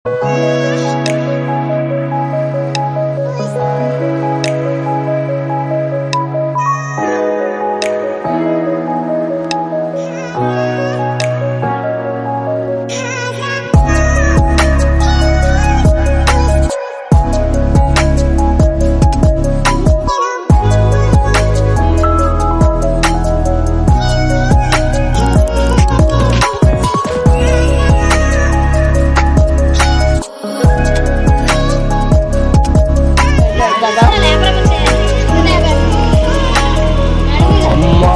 అమ్మా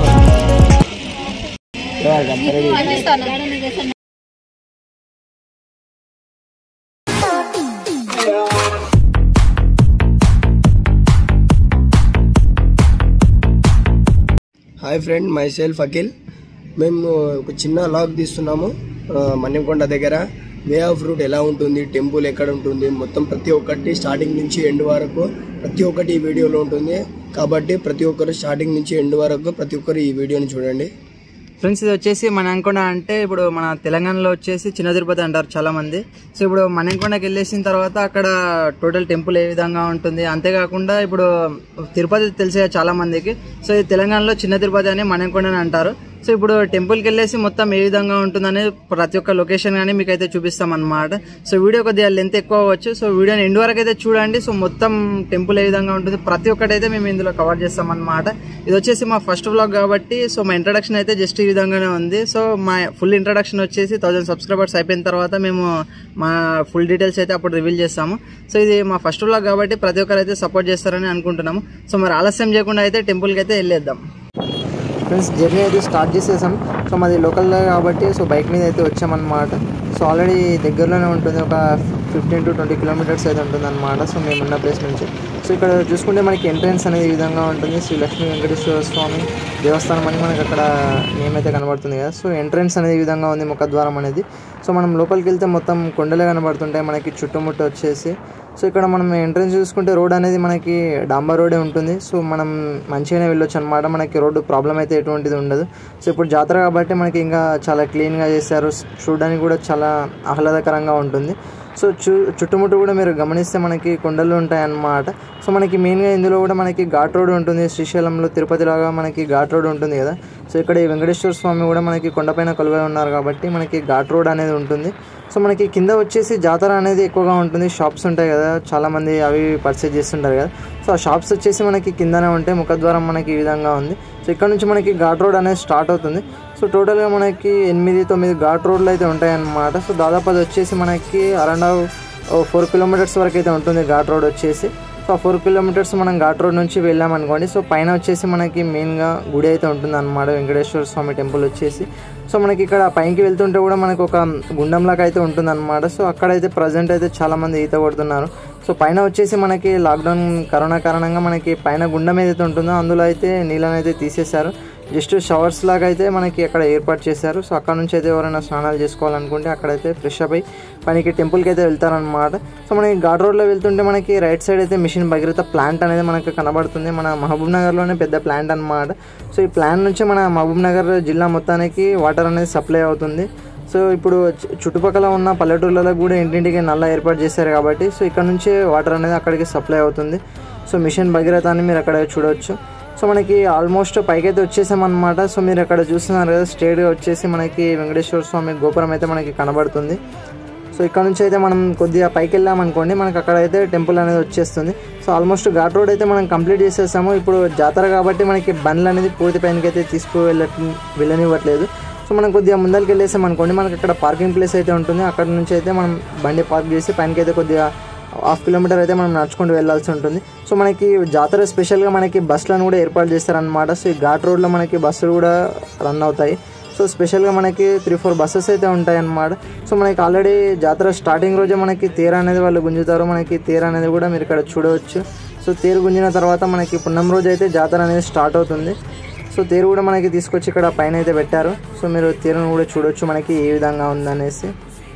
hi friend myself Akhil మేము ఒక చిన్న లాగ్ తీస్తున్నాము ఆ, మన్యంకొండ దగ్గర వే ఆఫ్ రూట్ ఎలా ఉంటుంది టెంపుల్ ఎక్కడ ఉంటుంది మొత్తం ప్రతి ఒక్కటి స్టార్టింగ్ నుంచి ఎండ్ వరకు ప్రతి ఒక్కటి ఈ వీడియోలో ఉంటుంది కాబట్టి ప్రతి ఒక్కరు స్టార్టింగ్ నుంచి ఎండ్ వరకు ప్రతి ఒక్కరు ఈ వీడియోని చూడండి ఫ్రెండ్స్ ఇది వచ్చేసి మనంకొండ అంటే ఇప్పుడు మన తెలంగాణలో వచ్చేసి చిన్న తిరుపతి అంటారు చాలా మంది సో ఇప్పుడు మనంకొండకి వెళ్ళేసిన తర్వాత అక్కడ టోటల్ టెంపుల్ ఏ విధంగా ఉంటుంది అంతేకాకుండా ఇప్పుడు తిరుపతి తెలిసే చాలా మందికి సో ఇది తెలంగాణలో చిన్న తిరుపతి అని మనంకొండ అని అంటారు సో ఇప్పుడు టెంపుల్కి వెళ్ళేసి మొత్తం ఏ విధంగా ఉంటుందని ప్రతి ఒక్క లొకేషన్ కానీ మీకు అయితే చూపిస్తాం అనమాట సో వీడియో కొద్దిగా లెంత్ ఎక్కువ అవ్వచ్చు సో వీడియోని ఎండ్ వరకు అయితే చూడండి సో మొత్తం టెంపుల్ ఏ విధంగా ఉంటుంది ప్రతి ఒక్కటి అయితే మేము ఇందులో కవర్ చేస్తాం అనమాట ఇది వచ్చేసి మా ఫస్ట్ వ్లాగ్ కాబట్టి సో మా ఇంట్రడక్షన్ అయితే జస్ట్ ఈ విధంగానే ఉంది సో మా ఫుల్ ఇంట్రడక్షన్ వచ్చేసి థౌసండ్ సబ్స్క్రైబర్స్ అయిపోయిన తర్వాత మేము మా ఫుల్ డీటెయిల్స్ అయితే అప్పుడు రివీల్ చేస్తాము సో ఇది మా ఫస్ట్ వ్లాగ్ కాబట్టి ప్రతి ఒక్కరు అయితే సపోర్ట్ చేస్తారని అనుకుంటున్నాము సో మరి ఆలస్యం చేయకుండా అయితే టెంపుల్కి అయితే వెళ్ళేద్దాం ఫ్రెండ్స్ జర్నీ అయితే స్టార్ట్ చేసేసాం సో మాది లోకల్లో కాబట్టి సో బైక్ మీద అయితే వచ్చామన్నమాట సో ఆల్రెడీ దగ్గరలోనే ఉంటుంది ఒక ఫిఫ్టీన్ టు ట్వంటీ కిలోమీటర్స్ అయితే ఉంటుంది అనమాట సో మేము ఉన్న ప్లేస్ నుంచి సో ఇక్కడ చూసుకుంటే మనకి ఎంట్రన్స్ అనేది ఈ విధంగా ఉంటుంది శ్రీ లక్ష్మీ వెంకటేశ్వర స్వామి దేవస్థానం అని మనకి అక్కడ నేమ్ అయితే కనబడుతుంది కదా సో ఎంట్రన్స్ అనేది ఈ విధంగా ఉంది ముఖద్వారం అనేది సో మనం లోపలికి వెళ్తే మొత్తం కొండలే కనబడుతుంటాయి మనకి చుట్టుముట్టు వచ్చేసి సో ఇక్కడ మనం ఎంట్రన్స్ చూసుకుంటే రోడ్ అనేది మనకి డాంబర్ రోడే ఉంటుంది సో మనం మంచిగానే వెళ్ళొచ్చు అనమాట మనకి రోడ్డు ప్రాబ్లం అయితే ఎటువంటిది ఉండదు సో ఇప్పుడు జాతర కాబట్టి మనకి ఇంకా చాలా క్లీన్గా చేశారు చూడడానికి కూడా చాలా ఆహ్లాదకరంగా ఉంటుంది సో చు చుట్టుముట్టు కూడా మీరు గమనిస్తే మనకి కొండలు ఉంటాయి అన్నమాట సో మనకి మెయిన్గా ఇందులో కూడా మనకి ఘాట్ రోడ్ ఉంటుంది శ్రీశైలంలో తిరుపతి లాగా మనకి ఘాట్ రోడ్ ఉంటుంది కదా సో ఇక్కడ ఈ వెంకటేశ్వర స్వామి కూడా మనకి కొండపైన కొలువై ఉన్నారు కాబట్టి మనకి ఘాట్ రోడ్ అనేది ఉంటుంది సో మనకి కింద వచ్చేసి జాతర అనేది ఎక్కువగా ఉంటుంది షాప్స్ ఉంటాయి కదా చాలా మంది అవి పర్చేజ్ చేస్తుంటారు కదా సో ఆ షాప్స్ వచ్చేసి మనకి కిందనే ఉంటాయి ముఖద్వారం మనకి ఈ విధంగా ఉంది సో ఇక్కడ నుంచి మనకి ఘాట్ రోడ్ అనేది స్టార్ట్ అవుతుంది సో టోటల్గా మనకి ఎనిమిది తొమ్మిది ఘాట్ రోడ్లు అయితే ఉంటాయన్నమాట సో దాదాపు అది వచ్చేసి మనకి అరౌండ్ ఫోర్ కిలోమీటర్స్ వరకు అయితే ఉంటుంది ఘాట్ రోడ్ వచ్చేసి సో ఆ ఫోర్ కిలోమీటర్స్ మనం ఘాట్ రోడ్ నుంచి వెళ్ళామనుకోండి సో పైన వచ్చేసి మనకి మెయిన్గా గుడి అయితే ఉంటుంది అనమాట వెంకటేశ్వర స్వామి టెంపుల్ వచ్చేసి సో మనకి ఇక్కడ పైకి వెళ్తుంటే కూడా మనకు ఒక గుండంలాగా అయితే ఉంటుంది అనమాట సో అక్కడైతే ప్రజెంట్ అయితే చాలా మంది ఈత కొడుతున్నారు సో పైన వచ్చేసి మనకి లాక్డౌన్ కరోనా కారణంగా మనకి పైన గుండం ఏదైతే ఉంటుందో అందులో అయితే నీళ్ళని అయితే తీసేశారు జస్ట్ షవర్స్ లాగా అయితే మనకి అక్కడ ఏర్పాటు చేశారు సో అక్కడ నుంచి అయితే ఎవరైనా స్నానాలు చేసుకోవాలనుకుంటే అక్కడైతే ఫ్రెష్ అప్ అయ్యి పనికి టెంపుల్కి అయితే వెళ్తారనమాట సో మనకి ఘాట్ రోడ్లో వెళ్తుంటే మనకి రైట్ సైడ్ అయితే మిషన్ భగీరథ ప్లాంట్ అనేది మనకు కనబడుతుంది మన మహబూబ్ నగర్లోనే పెద్ద ప్లాంట్ అనమాట సో ఈ ప్లాంట్ నుంచి మన మహబూబ్ నగర్ జిల్లా మొత్తానికి వాటర్ అనేది సప్లై అవుతుంది సో ఇప్పుడు చు- చుట్టుపక్కల ఉన్న పల్లెటూర్లలో కూడా ఇంటింటికి నల్ల ఏర్పాటు చేశారు కాబట్టి సో ఇక్కడ నుంచే వాటర్ అనేది అక్కడికి సప్లై అవుతుంది సో మిషన్ భగీరథ అని మీరు అక్కడ చూడవచ్చు సో మనకి ఆల్మోస్ట్ పైకైతే వచ్చేసామన్నమాట సో మీరు అక్కడ చూస్తున్నారు కదా స్ట్రేట్గా వచ్చేసి మనకి వెంకటేశ్వర స్వామి గోపురం అయితే మనకి కనబడుతుంది సో ఇక్కడ నుంచి అయితే మనం కొద్దిగా పైకి వెళ్ళామనుకోండి మనకి అక్కడ అయితే టెంపుల్ అనేది వచ్చేస్తుంది సో ఆల్మోస్ట్ ఘాట్ రోడ్ అయితే మనం కంప్లీట్ చేసేసాము ఇప్పుడు జాతర కాబట్టి మనకి బండ్లు అనేది పూర్తి పైనకి అయితే తీసుకువెళ్ళ వెళ్ళనివ్వట్లేదు సో మనం కొద్దిగా ముందరికి వెళ్ళేసాం అనుకోండి మనకి అక్కడ పార్కింగ్ ప్లేస్ అయితే ఉంటుంది అక్కడ నుంచి అయితే మనం బండి పార్క్ చేసి పైనకి అయితే కొద్దిగా హాఫ్ కిలోమీటర్ అయితే మనం నడుచుకుంటూ వెళ్ళాల్సి ఉంటుంది సో మనకి జాతర స్పెషల్గా మనకి బస్సులను కూడా ఏర్పాటు చేస్తారనమాట సో ఈ ఘాట్ రోడ్లో మనకి బస్సులు కూడా రన్ అవుతాయి సో స్పెషల్గా మనకి త్రీ ఫోర్ బస్సెస్ అయితే ఉంటాయి అన్నమాట సో మనకి ఆల్రెడీ జాతర స్టార్టింగ్ రోజే మనకి తేర అనేది వాళ్ళు గుంజుతారు మనకి తేర అనేది కూడా మీరు ఇక్కడ చూడవచ్చు సో తేరు గుంజిన తర్వాత మనకి పున్నం రోజు అయితే జాతర అనేది స్టార్ట్ అవుతుంది సో తేరు కూడా మనకి తీసుకొచ్చి ఇక్కడ పైన అయితే పెట్టారు సో మీరు తేరును కూడా చూడొచ్చు మనకి ఏ విధంగా ఉందనేసి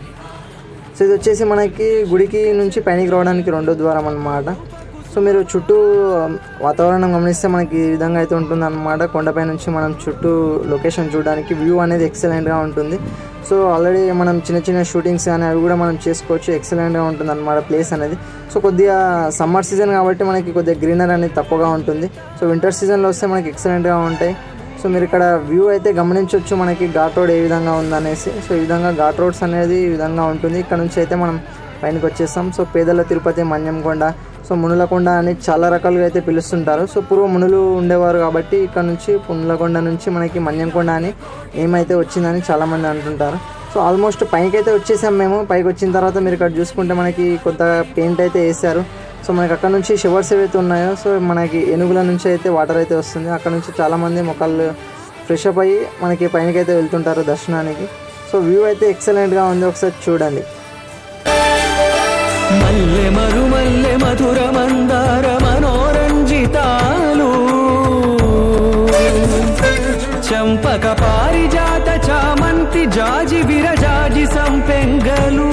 సో ఇది వచ్చేసి మనకి గుడికి నుంచి పైనకి రావడానికి రెండో ద్వారం అన్నమాట సో మీరు చుట్టూ వాతావరణం గమనిస్తే మనకి ఈ విధంగా అయితే ఉంటుంది అనమాట కొండపై నుంచి మనం చుట్టూ లొకేషన్ చూడడానికి వ్యూ అనేది ఎక్సలెంట్గా ఉంటుంది సో ఆల్రెడీ మనం చిన్న చిన్న షూటింగ్స్ కానీ అవి కూడా మనం చేసుకోవచ్చు ఎక్సలెంట్గా ఉంటుంది అనమాట ప్లేస్ అనేది సో కొద్దిగా సమ్మర్ సీజన్ కాబట్టి మనకి కొద్దిగా గ్రీనర్ అనేది తక్కువగా ఉంటుంది సో వింటర్ సీజన్లో వస్తే మనకి ఎక్సలెంట్గా ఉంటాయి సో మీరు ఇక్కడ వ్యూ అయితే గమనించవచ్చు మనకి ఘాట్ రోడ్ ఏ విధంగా ఉందనేసి సో ఈ విధంగా ఘాట్ రోడ్స్ అనేది ఈ విధంగా ఉంటుంది ఇక్కడ నుంచి అయితే మనం పైనకి వచ్చేస్తాం సో పేదల తిరుపతి మన్యంకొండ సో మునులకొండ అని చాలా రకాలుగా అయితే పిలుస్తుంటారు సో పూర్వ మునులు ఉండేవారు కాబట్టి ఇక్కడ నుంచి మునులకొండ నుంచి మనకి మన్యంకొండ అని ఏమైతే వచ్చిందని చాలామంది అంటుంటారు సో ఆల్మోస్ట్ పైకి అయితే వచ్చేసాం మేము పైకి వచ్చిన తర్వాత మీరు ఇక్కడ చూసుకుంటే మనకి కొత్త పెయింట్ అయితే వేసారు సో మనకి అక్కడ నుంచి షవర్స్ ఏవైతే ఉన్నాయో సో మనకి ఏనుగుల నుంచి అయితే వాటర్ అయితే వస్తుంది అక్కడ నుంచి చాలామంది మొక్కలు ఫ్రెష్ అప్ అయ్యి మనకి పైనకి అయితే వెళ్తుంటారు దర్శనానికి సో వ్యూ అయితే ఎక్సలెంట్గా ఉంది ఒకసారి చూడండి మల్లె మరుమల్లె మధుర మందార మనోరంజితాలు చంపక పారిజాత చామంతి జాజి విరజాజి సంపెంగలు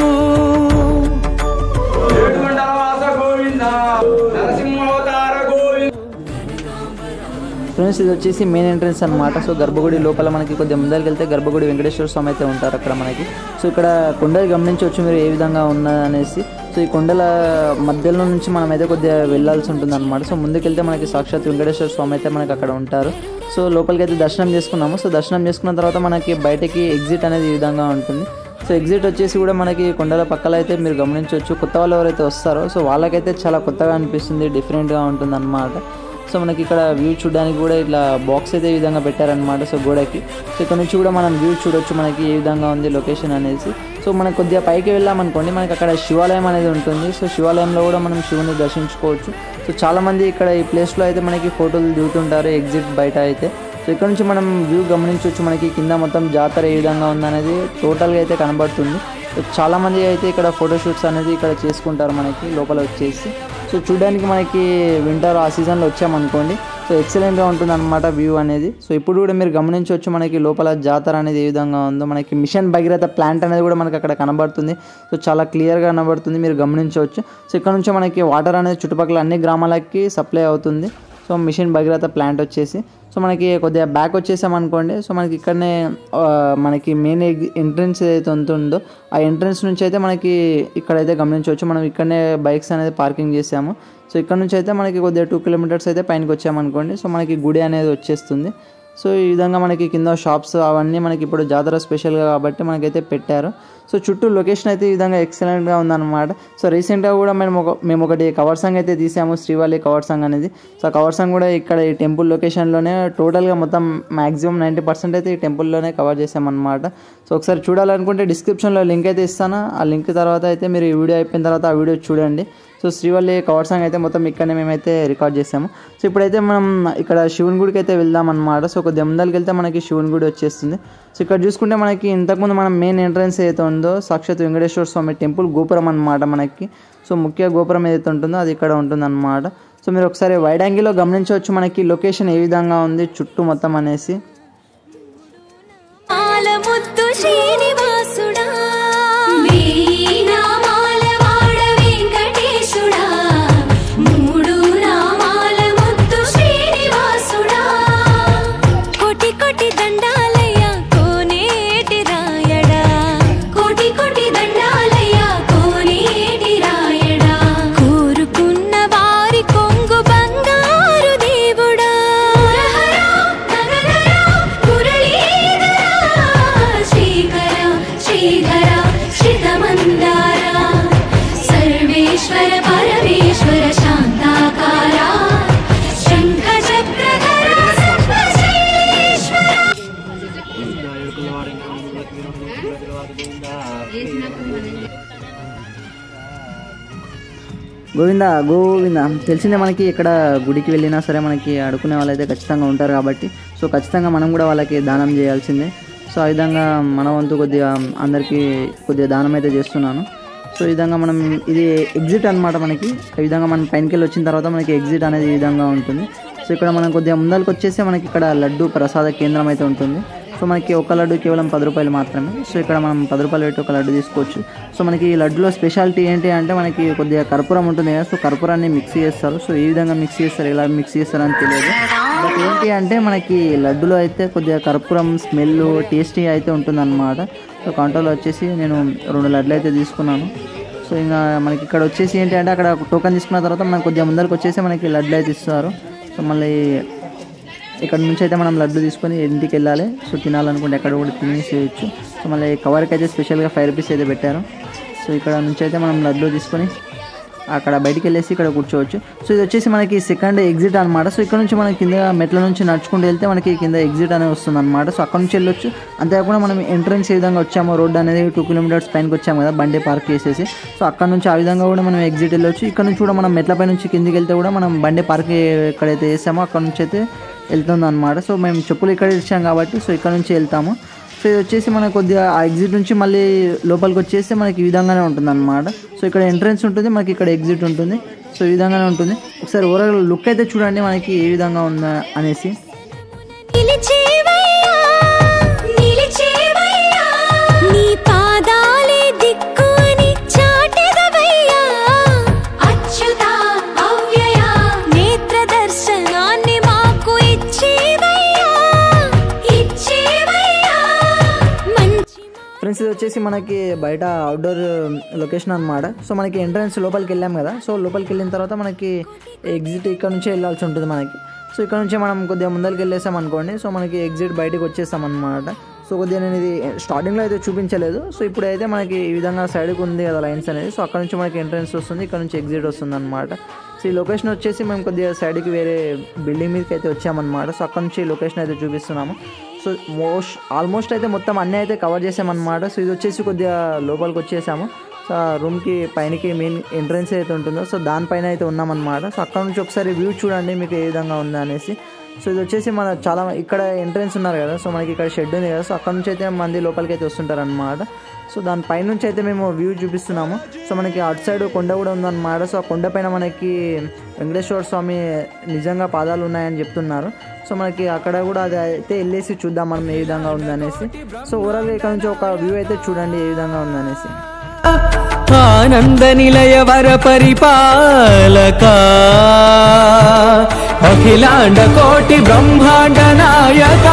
ఫ్రెండ్స్ ఇది వచ్చేసి మెయిన్ ఎంట్రన్స్ అనమాట సో గర్భగుడి లోపల మనకి కొద్దిగా ముందరికి వెళ్తే గర్భగుడి వెంకటేశ్వర స్వామి అయితే ఉంటారు అక్కడ మనకి సో ఇక్కడ కొండలు గమనించవచ్చు మీరు ఏ విధంగా ఉన్నదనేసి సో ఈ కొండల మధ్యలో నుంచి మనం అయితే కొద్దిగా వెళ్ళాల్సి ఉంటుంది అనమాట సో ముందుకెళ్తే మనకి సాక్షాత్ వెంకటేశ్వర స్వామి అయితే మనకి అక్కడ ఉంటారు సో లోపలికి అయితే దర్శనం చేసుకున్నాము సో దర్శనం చేసుకున్న తర్వాత మనకి బయటకి ఎగ్జిట్ అనేది ఈ విధంగా ఉంటుంది సో ఎగ్జిట్ వచ్చేసి కూడా మనకి కొండల పక్కల అయితే మీరు గమనించవచ్చు కొత్త వాళ్ళు ఎవరైతే వస్తారో సో వాళ్ళకైతే చాలా కొత్తగా అనిపిస్తుంది డిఫరెంట్గా ఉంటుంది అనమాట సో మనకి ఇక్కడ వ్యూ చూడడానికి కూడా ఇట్లా బాక్స్ అయితే ఈ విధంగా పెట్టారనమాట సో గోడకి సో ఇక్కడ నుంచి కూడా మనం వ్యూ చూడొచ్చు మనకి ఏ విధంగా ఉంది లొకేషన్ అనేసి సో మనం కొద్దిగా పైకి వెళ్ళామనుకోండి మనకి అక్కడ శివాలయం అనేది ఉంటుంది సో శివాలయంలో కూడా మనం శివుని దర్శించుకోవచ్చు సో చాలామంది ఇక్కడ ఈ ప్లేస్లో అయితే మనకి ఫోటోలు దిగుతుంటారు ఎగ్జిట్ బయట అయితే సో ఇక్కడ నుంచి మనం వ్యూ గమనించవచ్చు మనకి కింద మొత్తం జాతర ఏ విధంగా ఉందనేది టోటల్గా అయితే కనబడుతుంది సో చాలామంది అయితే ఇక్కడ ఫోటోషూట్స్ అనేది ఇక్కడ చేసుకుంటారు మనకి లోపల వచ్చేసి సో చూడడానికి మనకి వింటర్ ఆ సీజన్లో వచ్చామనుకోండి సో ఎక్సలెంట్గా ఉంటుంది అనమాట వ్యూ అనేది సో ఇప్పుడు కూడా మీరు గమనించవచ్చు మనకి లోపల జాతర అనేది ఏ విధంగా ఉందో మనకి మిషన్ భగీరథ ప్లాంట్ అనేది కూడా మనకి అక్కడ కనబడుతుంది సో చాలా క్లియర్గా కనబడుతుంది మీరు గమనించవచ్చు సో ఇక్కడ నుంచి మనకి వాటర్ అనేది చుట్టుపక్కల అన్ని గ్రామాలకి సప్లై అవుతుంది సో మిషన్ భగీరథ ప్లాంట్ వచ్చేసి సో మనకి కొద్దిగా బ్యాక్ వచ్చేసామనుకోండి సో మనకి ఇక్కడనే ఆ, మనకి మెయిన్ ఎంట్రన్స్ ఏదైతే ఉంటుందో ఆ ఎంట్రన్స్ నుంచి అయితే మనకి ఇక్కడైతే గమనించవచ్చు మనం ఇక్కడనే బైక్స్ అనేది పార్కింగ్ చేసాము సో ఇక్కడ నుంచి అయితే మనకి కొద్దిగా టూ కిలోమీటర్స్ అయితే పైనకి వచ్చామనుకోండి సో మనకి గుడి అనేది వచ్చేస్తుంది సో ఈ విధంగా మనకి కింద షాప్స్ అవన్నీ మనకి ఇప్పుడు జాతర స్పెషల్గా కాబట్టి మనకైతే పెట్టారు సో చుట్టూ లొకేషన్ అయితే ఈ విధంగా ఎక్సలెంట్గా ఉందన్నమాట సో రీసెంట్గా కూడా మేము ఒక మేము ఒకటి కవర్ సాంగ్ అయితే తీసాము శ్రీవాలి కవర్ సాంగ్ అనేది సో కవర్ సాంగ్ కూడా ఇక్కడ ఈ టెంపుల్ లొకేషన్లోనే టోటల్గా మొత్తం మాక్సిమం నైంటీ పర్సెంట్ అయితే ఈ టెంపుల్లోనే కవర్ చేసామన్నమాట సో ఒకసారి చూడాలనుకుంటే డిస్క్రిప్షన్లో లింక్ అయితే ఇస్తాను ఆ లింక్ తర్వాత అయితే మీరు ఈ వీడియో అయిపోయిన తర్వాత ఆ వీడియో చూడండి సో శ్రీవల్లి కవర్ సాంగ్ అయితే మొత్తం ఇక్కడనే మేమైతే రికార్డ్ చేసాము సో ఇప్పుడైతే మనం ఇక్కడ శివుని గుడికి అయితే వెళ్దాం అనమాట సో కొద్దిగా ముందరికి వెళ్తే మనకి శివుని గుడి వచ్చేస్తుంది సో ఇక్కడ చూసుకుంటే మనకి ఇంతకుముందు మనం మెయిన్ ఎంట్రన్స్ ఏదైతే ఉందో సాక్షాత్ వెంకటేశ్వర స్వామి టెంపుల్ గోపురం అనమాట మనకి సో ముఖ్య గోపురం ఏదైతే ఉంటుందో అది ఇక్కడ ఉంటుంది అనమాట సో మీరు ఒకసారి వైడ్ యాంగిల్లో గమనించవచ్చు మనకి లొకేషన్ ఏ విధంగా ఉంది చుట్టూ మొత్తం అనేసి ఆలముద్దు శ్రీనివాసుడా వీణామాల వాడ వెంకటేశుడా మూడు నామాల ముద్దు శ్రీనివాసుడా కోటి కోటి దండాలయ్య కోనేటి రాయడా కోటి కోటి దండాలయ్య కోనేటి రాయడా కోరుకున్న వారి కొంగు బంగారు దేవుడా శ్రీకర శ్రీధర శ్రితమందార సర్వేశ్వర పరమేశ్వర శాంతాకార శంఖ చక్రధర సర్వశ్రేష్ఠ గోవింద గోవింద తెలిసిందే మనకి ఇక్కడ గుడికి వెళ్ళినా సరే మనకి అడుకునే వాళ్ళైతే ఖచ్చితంగా ఉంటారు కాబట్టి సో ఖచ్చితంగా మనం కూడా వాళ్ళకి దానం చేయాల్సిందే సో ఆ విధంగా మన వంతు కొద్దిగా అందరికీ కొద్దిగా దానం అయితే చేస్తున్నాను సో ఈ విధంగా మనం ఇది ఎగ్జిట్ అన్నమాట మనకి ఈ విధంగా మనం పైనకి వెళ్ళి వచ్చిన తర్వాత మనకి ఎగ్జిట్ అనేది ఈ విధంగా ఉంటుంది సో ఇక్కడ మనం కొద్దిగా ముందరికి వచ్చేసి మనకి ఇక్కడ లడ్డు ప్రసాద కేంద్రం అయితే ఉంటుంది సో మనకి ఒక లడ్డు కేవలం పది రూపాయలు మాత్రమే సో ఇక్కడ మనం పది రూపాయలు పెట్టి ఒక లడ్డు తీసుకోవచ్చు సో మనకి ఈ లడ్డులో స్పెషాలిటీ ఏంటి అంటే మనకి కొద్దిగా కర్పూరం ఉంటుంది కదా సో కర్పూరాన్ని మిక్స్ చేస్తారు సో ఈ విధంగా మిక్స్ చేస్తారు ఎలా మిక్స్ చేస్తారు అని తెలియదు బట్ ఏంటి అంటే మనకి లడ్డులో అయితే కొద్దిగా కర్పూరం స్మెల్ టేస్టీ అయితే ఉంటుందన్నమాట సో కౌంటర్లో వచ్చేసి నేను రెండు లడ్లు అయితే తీసుకున్నాను సో ఇంకా మనకి ఇక్కడ వచ్చేసి ఏంటి అంటే అక్కడ టోకెన్ తీసుకున్న తర్వాత మనకు కొద్దిగా ముందరకు వచ్చేసి మనకి లడ్లు అయితే ఇస్తారు సో మళ్ళీ ఇక్కడ నుంచి అయితే మనం లడ్డు తీసుకొని ఇంటికి వెళ్ళాలి సో తినాలనుకుంటే ఎక్కడ కూడా తినేసేయచ్చు సో మళ్ళీ కవర్కి అయితే స్పెషల్గా ఫైవ్ రూపీస్ అయితే పెట్టారు సో ఇక్కడ నుంచి అయితే మనం లడ్డు తీసుకొని అక్కడ బయటికి వెళ్ళేసి ఇక్కడ కూర్చోవచ్చు సో ఇది వచ్చేసి మనకి సెకండ్ ఎగ్జిట్ అనమాట సో ఇక్కడ నుంచి మనకి కింద మెట్ల నుంచి నడుచుకుంటూ వెళ్తే మనకి కింద ఎగ్జిట్ అనేది వస్తుంది అనమాట సో అక్కడ నుంచి వెళ్ళొచ్చు అంతేకాకుండా మనం ఎంట్రన్స్ ఏ విధంగా వచ్చామో రోడ్ అనేది టూ కిలోమీటర్స్ పైనకి వచ్చాము కదా బండి పార్క్ చేసేసి సో అక్కడ నుంచి ఆ విధంగా కూడా మనం ఎగ్జిట్ వెళ్ళొచ్చు ఇక్కడ నుంచి కూడా మనం మెట్లపై నుంచి కిందికి వెళ్తే కూడా మనం బండి పార్క్ ఎక్కడైతే వేసామో అక్కడ నుంచి అయితే వెళ్తుంది అనమాట సో మేము చెప్పులు ఇక్కడ ఇచ్చాం కాబట్టి సో ఇక్కడ నుంచి వెళ్తాము సో ఇది వచ్చేసి మనకు కొద్దిగా ఆ ఎగ్జిట్ నుంచి మళ్ళీ లోపలికి వచ్చేస్తే మనకి ఈ విధంగానే ఉంటుంది అనమాట సో ఇక్కడ ఎంట్రన్స్ ఉంటుంది మనకి ఇక్కడ ఎగ్జిట్ ఉంటుంది సో ఈ విధంగానే ఉంటుంది ఒకసారి ఓవరాల్ లుక్ అయితే చూడండి మనకి ఏ విధంగా ఉందా అనేసి నిలిచేవయ్యా నిలిచేవయ్యా నీ పాదాలే దిక్కు అని చాటెదవయ్యా అచ్యుత అవ్యయ నేత్ర దర్శనాన్ని మాకు ఇచ్చేవయ్యా ఇచ్చేవయ్యా మంచి ఫ్రెండ్స్ ఇది వచ్చేసి మనకి బయట అవుట్డోర్ లొకేషన్ అనమాట సో మనకి ఎంట్రన్స్ లోపలికి వెళ్ళాం కదా సో లోపలికి వెళ్ళిన తర్వాత మనకి ఎగ్జిట్ ఇక్కడ నుంచి వెళ్ళాల్సి ఉంటుంది మనకి సో ఇక్కడ నుంచి మనం కొద్దిగా ముందరికి వెళ్ళేసాం అనుకోండి సో మనకి ఎగ్జిట్ బయటకు వచ్చేస్తాం అనమాట సో కొద్దిగా నేను ఇది స్టార్టింగ్లో అయితే చూపించలేదు సో ఇప్పుడు అయితే మనకి ఈ విధంగా సైడ్కి ఉంది కదా లైన్స్ అనేది సో అక్కడ నుంచి మనకి ఎంట్రన్స్ వస్తుంది ఇక్కడ నుంచి ఎగ్జిట్ వస్తుంది అనమాట సో ఈ లొకేషన్ వచ్చేసి మేము కొద్దిగా సైడ్కి వేరే బిల్డింగ్ మీదకి అయితే వచ్చామన్నమాట సో అక్కడ నుంచి లొకేషన్ అయితే చూపిస్తున్నాము సో మోస్ట్ ఆల్మోస్ట్ అయితే మొత్తం అన్నీ అయితే కవర్ చేసామన్నమాట సో ఇది వచ్చేసి కొద్దిగా లోపలికి వచ్చేసాము సో ఆ రూమ్కి పైనకి మెయిన్ ఎంట్రన్స్ అయితే ఉంటుందో సో దానిపైన అయితే ఉన్నామన్నమాట సో అక్కడ నుంచి ఒకసారి వ్యూ చూడండి మీకు ఏ విధంగా ఉందా అనేసి సో ఇది వచ్చేసి మన చాలా ఇక్కడ ఎంట్రన్స్ ఉన్నారు కదా సో మనకి ఇక్కడ షెడ్ ఉంది కదా సో అక్కడ నుంచి అయితే మంది లోపలికి అయితే వస్తుంటారు అనమాట సో దాని పైనుంచి అయితే మేము వ్యూ చూపిస్తున్నాము సో మనకి అటు సైడ్ కొండ కూడా ఉందన్నమాట సో ఆ కొండ పైన మనకి వెంకటేశ్వర స్వామి నిజంగా పాదాలు ఉన్నాయని చెప్తున్నారు సో మనకి అక్కడ కూడా అది అయితే వెళ్ళేసి చూద్దాం మనం ఏ విధంగా ఉందనేసి సో ఓవరాల్గా ఇక్కడ నుంచి ఒక వ్యూ అయితే చూడండి ఏ విధంగా ఉందనేసి ఆనంద నిలయ వర పరిపాలక అఖిలాండ కోటి బ్రహ్మాండ నాయక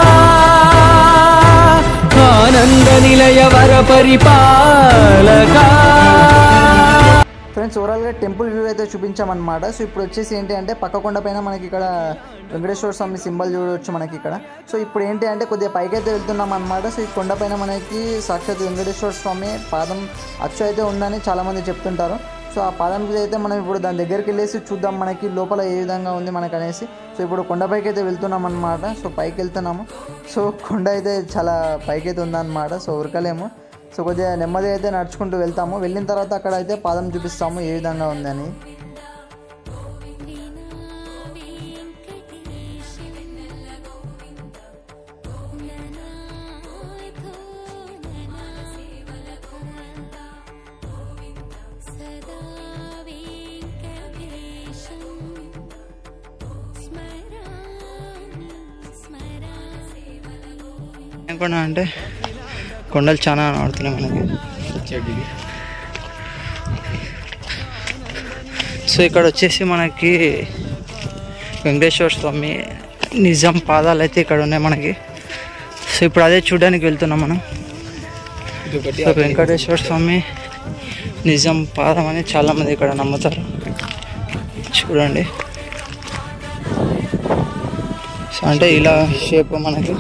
ఆనంద నిలయ వర పరిపాలక ఫ్రెండ్స్ ఓవరాల్గా టెంపుల్ వ్యూ అయితే చూపించామన్నమాట సో ఇప్పుడు వచ్చేసి ఏంటి అంటే పక్క కొండ పైన మనకి ఇక్కడ వెంకటేశ్వర స్వామి సింబల్ చూడవచ్చు మనకి ఇక్కడ సో ఇప్పుడు ఏంటి అంటే కొద్దిగా పైకి అయితే వెళ్తున్నాం అనమాట సో ఈ కొండ పైన మనకి సాక్షాత్ వెంకటేశ్వర స్వామి పాదం అచ్చు అయితే ఉందని చాలామంది చెప్తుంటారు సో ఆ పాదం మీద అయితే మనం ఇప్పుడు దాని దగ్గరికి వెళ్ళేసి చూద్దాం మనకి లోపల ఏ విధంగా ఉంది మనకు అనేసి సో ఇప్పుడు కొండపైకి అయితే వెళ్తున్నాం అనమాట సో పైకి వెళ్తున్నాము సో కొండ అయితే చాలా పైకి అయితే ఉందన్నమాట సో ఉరకలేము సో కొద్దిగా నెమ్మది అయితే నడుచుకుంటూ వెళ్తాము వెళ్ళిన తర్వాత అక్కడ అయితే పాదం చూపిస్తాము ఏ విధంగా ఉందని సదా వెంకటేశం స్మరామి స్మరామి ఏం కొండ అంటే కొండలు చాలా ఆడుతున్నాయి మనకి సో ఇక్కడ వచ్చేసి మనకి వెంకటేశ్వర స్వామి నిజాం పాదాలు అయితే ఇక్కడ ఉన్నాయి మనకి సో ఇప్పుడు అదే చూడడానికి వెళ్తున్నాం మనం సో వెంకటేశ్వర స్వామి నిజాం పాదం అని చాలామంది ఇక్కడ నమ్ముతారు చూడండి సో అంటే ఇలా షేప్ మనకి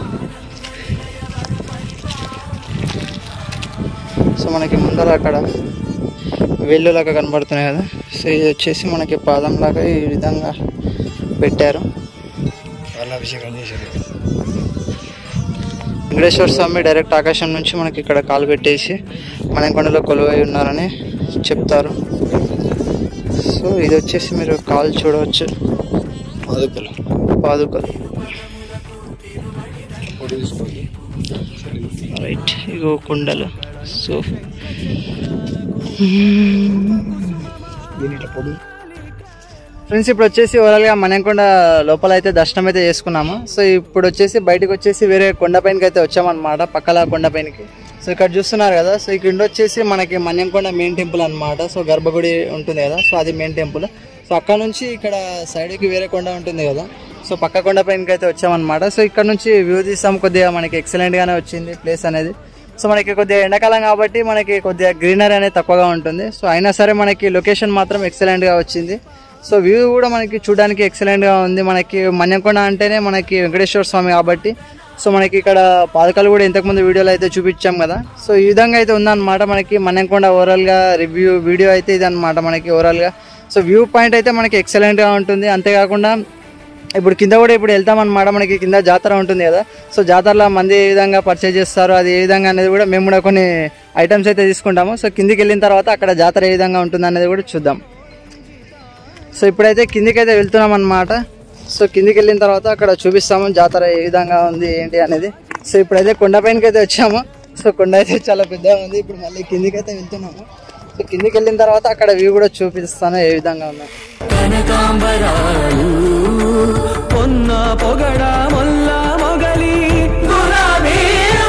సో మనకి ముందర అక్కడ వెల్లులాగా కనబడుతున్నాయి కదా సో ఇది వచ్చేసి మనకి పాదం లాగా ఈ విధంగా పెట్టారు అభిషేకం చేశారు వెంకటేశ్వర స్వామి డైరెక్ట్ ఆకాశం నుంచి మనకి ఇక్కడ కాలు పెట్టేసి మనకొండలో కొలువై ఉన్నారని చెప్తారు సో ఇది వచ్చేసి మీరు కాలు చూడవచ్చు పాదుకలు పాదుకలు పొడి తీసుకోండి రైట్ ఇగో కుండలు సో దీని ఇట్లా పొడి ఫ్రెండ్స్ ఇప్పుడు వచ్చేసి ఓవరాల్గా మనంకొండ లోపల అయితే దర్శనం అయితే చేసుకున్నాము సో ఇప్పుడు వచ్చేసి బయటకు వచ్చేసి వేరే కొండపైనకి అయితే వచ్చామన్నమాట పక్కల కొండపైనకి సో ఇక్కడ చూస్తున్నారు కదా సో ఇక్కడ వచ్చేసి మనకి మన్యంకొండ మెయిన్ టెంపుల్ అన్నమాట సో గర్భగుడి ఉంటుంది కదా సో అది మెయిన్ టెంపుల్ సో అక్కడ నుంచి ఇక్కడ సైడ్కి వేరే కొండ ఉంటుంది కదా సో పక్క కొండ పైనకి అయితే వచ్చామన్నమాట సో ఇక్కడ నుంచి వ్యూ తీసాం కొద్దిగా మనకి ఎక్సలెంట్ గానే వచ్చింది ప్లేస్ అనేది సో మనకి కొద్దిగా ఎండాకాలం కాబట్టి మనకి కొద్దిగా గ్రీనరీ అనేది తక్కువగా ఉంటుంది సో అయినా సరే మనకి లొకేషన్ మాత్రం ఎక్సలెంట్ గా వచ్చింది సో వ్యూ కూడా మనకి చూడడానికి ఎక్సలెంట్ గా ఉంది మనకి మన్యంకొండ అంటేనే మనకి వెంకటేశ్వర స్వామి కాబట్టి సో మనకి ఇక్కడ పాదకాలు కూడా ఇంతకుముందు వీడియోలో అయితే చూపించాం కదా సో ఈ విధంగా అయితే ఉందన్నమాట మనకి మన్యంకొండ ఓవరాల్ గా రివ్యూ వీడియో అయితే ఇది అనమాట మనకి ఓవరాల్ గా సో వ్యూ పాయింట్ అయితే మనకి ఎక్సలెంట్ గా ఉంటుంది అంతేకాకుండా ఇప్పుడు కింద కూడా ఇప్పుడు వెళ్తామన్నమాట మనకి కింద జాతర ఉంటుంది కదా సో జాతరలో మంది ఏ విధంగా పర్చేజ్ చేస్తారు అది ఏ విధంగా అనేది కూడా మేము కూడా కొన్ని ఐటమ్స్ అయితే తీసుకుంటాము సో కిందికి వెళ్ళిన తర్వాత అక్కడ జాతర ఏ విధంగా ఉంటుంది అనేది కూడా చూద్దాం సో ఇప్పుడైతే కిందికి అయితే వెళ్తున్నాం అనమాట సో కిందికి వెళ్ళిన తర్వాత అక్కడ చూపిస్తాము జాతర ఏ విధంగా ఉంది ఏంటి అనేది సో ఇప్పుడైతే కొండపైనకి అయితే వచ్చాము సో కొండ అయితే చాలా పెద్దగా ఉంది ఇప్పుడు మళ్ళీ కిందికి అయితే వెళ్తున్నాము సో కిందికి వెళ్ళిన తర్వాత అక్కడ వ్యూ కూడా చూపిస్తాను ఏ విధంగా ఉందో కనకాంబరాలు పొన్న పొగడ మొల్ల మొగలి గులాబీలు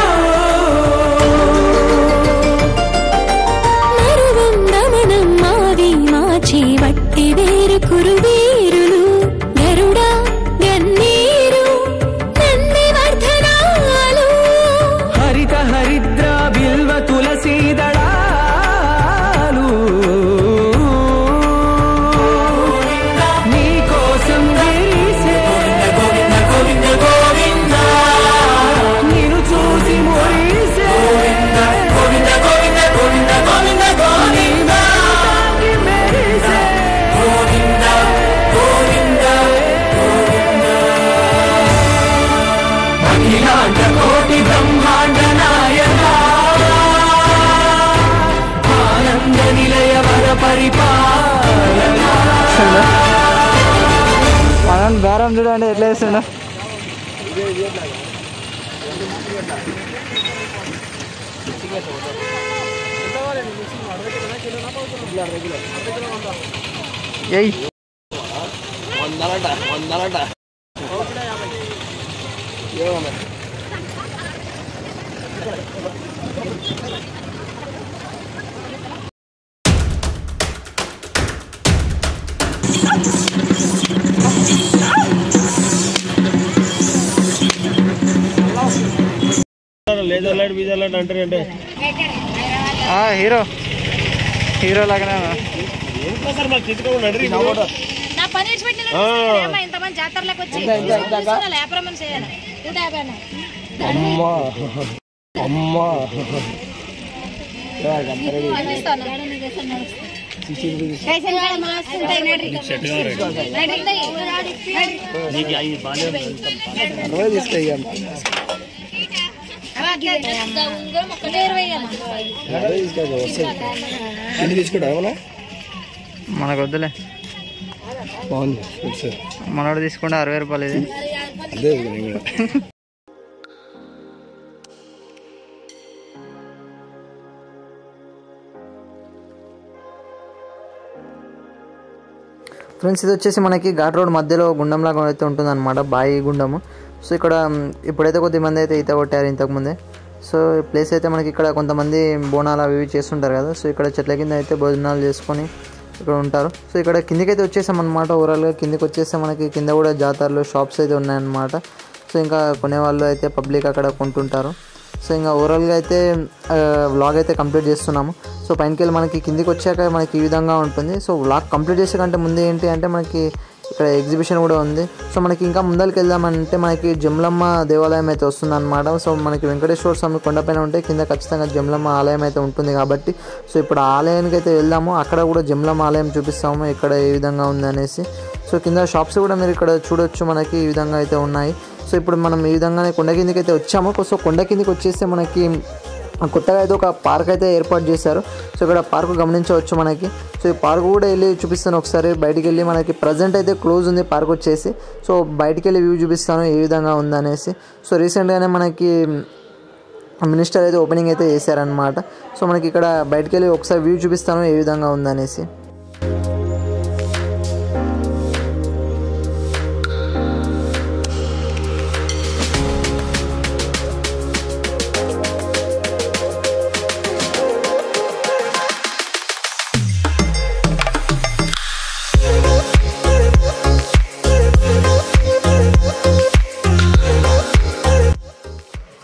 మరువం దమనం మావి మాచి వట్టి వేరు కురువీరులు గరుడా గన్నీరు నంది వర్ధనాలు హరిత హరిద్ర బిల్వ తులసీ దళాలు నీ కోసం విరిసే నిన్ను చూసి మురిసే నీ తాకి మెరిసే అఖిలాండ కోటి బ్రహ్మాండ నాయక ఆనంద నిలయ వర పరిపాలన మనం బేరం చూడండి ఎట్లా వేస్తుండో ఏయ్ వందలట వందలట ఏమన్నా లేజర్ లైట్ బీజర్ లైట్ అంటారంటే ఆ, హీరో హీరో లాగానే ఉన్నా. సార్ మాకు తీసుకోకుండా నా పని చేసి పెట్టిన ఇంతమంది జాతరలకు వచ్చి తీసుకున్నా, వ్యాపారం చేయాలి నూట యాభై అన్న. అమ్మా అమ్మా పంపిస్తాను. పైసలు కూడా మస్తు ఉంటాయి, నడి. నడి ఉంటాయి. నడి. అరవై తీస్తాయి ఇక. ఇంకా ఉంగరం ఒక్కటే ఇరవై అన్న. అరవై తీసుకో వస్తుంది ఎన్ని తీసుకుంటా ఏమన్నా మనకు వద్దులే బాగుంది సార్ మనోడు తీసుకుంటే అరవై రూపాయలు ఇది అదే నేను కూడా ఫ్రెండ్స్ ఇది వచ్చేసి మనకి ఘాట్ రోడ్ మధ్యలో గుండంలాగా అయితే ఉంటుంది అనమాట బాయి గుండము సో ఇక్కడ మ్, ఇప్పుడైతే కొద్దిమంది అయితే ఈత కొట్టారు ఇంతకుముందే సో ఈ ప్లేస్ అయితే మనకి ఇక్కడ కొంతమంది బోనాలు అవి ఇవి చేస్తుంటారు కదా సో ఇక్కడ చెట్ల కింద అయితే భోజనాలు చేసుకొని ఇక్కడ ఉంటారు సో ఇక్కడ కిందికి అయితే వచ్చేసాం అనమాట ఓవరాల్గా కిందికి వచ్చేస్తే మనకి కింద కూడా జాతరలు షాప్స్ అయితే ఉన్నాయన్నమాట సో ఇంకా కొనేవాళ్ళు అయితే పబ్లిక్ అక్కడ కొంటుంటారు సో ఇంకా ఓవరాల్గా అయితే వ్లాగ్ అయితే కంప్లీట్ చేస్తున్నాము సో పైనకి వెళ్ళి మనకి కిందికి వచ్చాక మనకి ఈ విధంగా ఉంటుంది సో వ్లాగ్ కంప్లీట్ చేసే కంటే ముందు ఏంటి అంటే మనకి ఇక్కడ ఎగ్జిబిషన్ కూడా ఉంది సో మనకి ఇంకా ముందరికి వెళ్దామంటే మనకి జమ్లమ్మ దేవాలయం అయితే వస్తుంది అనమాట సో మనకి వెంకటేశ్వర స్వామి కొండపైన ఉంటే కింద ఖచ్చితంగా జమ్లమ్మ ఆలయం అయితే ఉంటుంది కాబట్టి సో ఇప్పుడు ఆ ఆలయానికి అయితే వెళ్దాము అక్కడ కూడా జమ్లమ్మ ఆలయం చూపిస్తాము ఇక్కడ ఏ విధంగా ఉంది అనేసి సో కింద షాప్స్ కూడా మీరు ఇక్కడ చూడొచ్చు మనకి ఈ విధంగా అయితే ఉన్నాయి సో ఇప్పుడు మనం ఈ విధంగానే కొండ కిందికి అయితే వచ్చాము సో కొండ కిందికి వచ్చేస్తే మనకి కొత్తగా అయితే ఒక పార్క్ అయితే ఏర్పాటు చేశారు సో ఇక్కడ పార్క్ గమనించవచ్చు మనకి సో ఈ పార్క్ కూడా వెళ్ళి చూపిస్తాను ఒకసారి బయటికి వెళ్ళి మనకి ప్రజెంట్ అయితే క్లోజ్ ఉంది పార్క్ వచ్చేసి సో బయటికి వెళ్ళి వ్యూ చూపిస్తాను ఏ విధంగా ఉందనేసి సో రీసెంట్గానే మనకి మినిస్టర్ అయితే ఓపెనింగ్ అయితే చేశారనమాట సో మనకి ఇక్కడ బయటికి వెళ్ళి ఒకసారి వ్యూ చూపిస్తాను ఏ విధంగా ఉందనేసి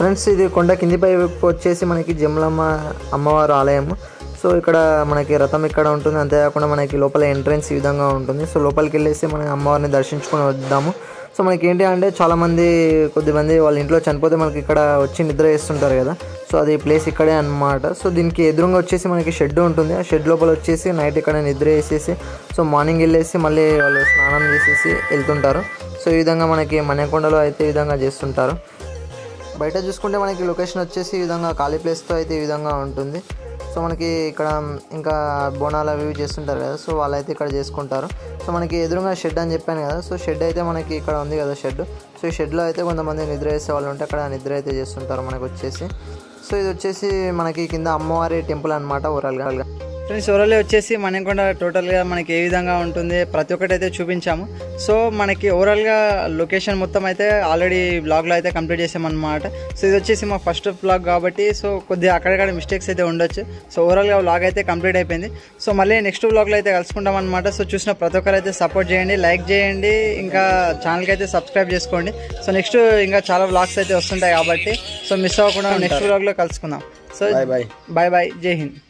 ఫ్రెండ్స్ ఇది కొండ కింది వైపు వచ్చేసి మనకి జమలమ్మ అమ్మవారు ఆలయం సో ఇక్కడ మనకి రథం ఇక్కడ ఉంటుంది అంతేకాకుండా మనకి లోపల ఎంట్రన్స్ ఈ విధంగా ఉంటుంది సో లోపలికి వెళ్ళేసి మనం అమ్మవారిని దర్శించుకొని వద్దాము సో మనకి ఏంటి అంటే చాలామంది కొద్దిమంది వాళ్ళ ఇంట్లో చనిపోతే మనకి ఇక్కడ వచ్చి నిద్ర చేస్తుంటారు కదా సో అది ప్లేస్ ఇక్కడే అన్నమాట సో దీనికి ఎదురుగా వచ్చేసి మనకి షెడ్ ఉంటుంది ఆ షెడ్ లోపల వచ్చేసి నైట్ ఇక్కడ నిద్ర వేసేసి సో మార్నింగ్ వెళ్ళేసి మళ్ళీ వాళ్ళు స్నానం చేసేసి వెళ్తుంటారు సో ఈ విధంగా మనకి మణికొండలో అయితే ఈ విధంగా చేస్తుంటారు బయట చూసుకుంటే మనకి లొకేషన్ వచ్చేసి ఈ విధంగా ఖాళీ ప్లేస్తో అయితే ఈ విధంగా ఉంటుంది సో మనకి ఇక్కడ ఇంకా బోనాలు అవి ఇవి చేస్తుంటారు కదా సో వాళ్ళైతే ఇక్కడ చేసుకుంటారు సో మనకి ఎదురుగా షెడ్ అని చెప్పాను కదా సో షెడ్ అయితే మనకి ఇక్కడ ఉంది కదా షెడ్ సో ఈ షెడ్లో అయితే కొంతమంది నిద్ర వేసే వాళ్ళు ఉంటే అక్కడ నిద్ర అయితే చేస్తుంటారు మనకు వచ్చేసి సో ఇది వచ్చేసి మనకి కింద అమ్మవారి టెంపుల్ అనమాట ఓవరాల్గా ఫ్రెండ్స్ ఓవరాల్ వచ్చేసి మనకొండ టోటల్గా మనకి ఏ విధంగా ఉంటుంది ప్రతి ఒక్కటి అయితే చూపించాము సో మనకి ఓవరాల్గా లొకేషన్ మొత్తం అయితే ఆల్రెడీ బ్లాగ్లో అయితే కంప్లీట్ చేసామన్నమాట సో ఇది వచ్చేసి మా ఫస్ట్ బ్లాగ్ కాబట్టి సో కొద్దిగా అక్కడక్కడ మిస్టేక్స్ అయితే ఉండొచ్చు సో ఓవరాల్గా బ్లాగ్ అయితే కంప్లీట్ అయిపోయింది సో మళ్ళీ నెక్స్ట్ బ్లాగ్లో అయితే కలుసుకుంటాం అనమాట సో చూసిన ప్రతి ఒక్కరు అయితే సపోర్ట్ చేయండి లైక్ చేయండి ఇంకా ఛానల్కి అయితే సబ్స్క్రైబ్ చేసుకోండి సో నెక్స్ట్ ఇంకా చాలా బ్లాగ్స్ అయితే వస్తుంటాయి కాబట్టి సో మిస్ అవ్వకుండా నెక్స్ట్ బ్లాగ్లో కలుసుకుందాం so bye bye bye bye జై హింద్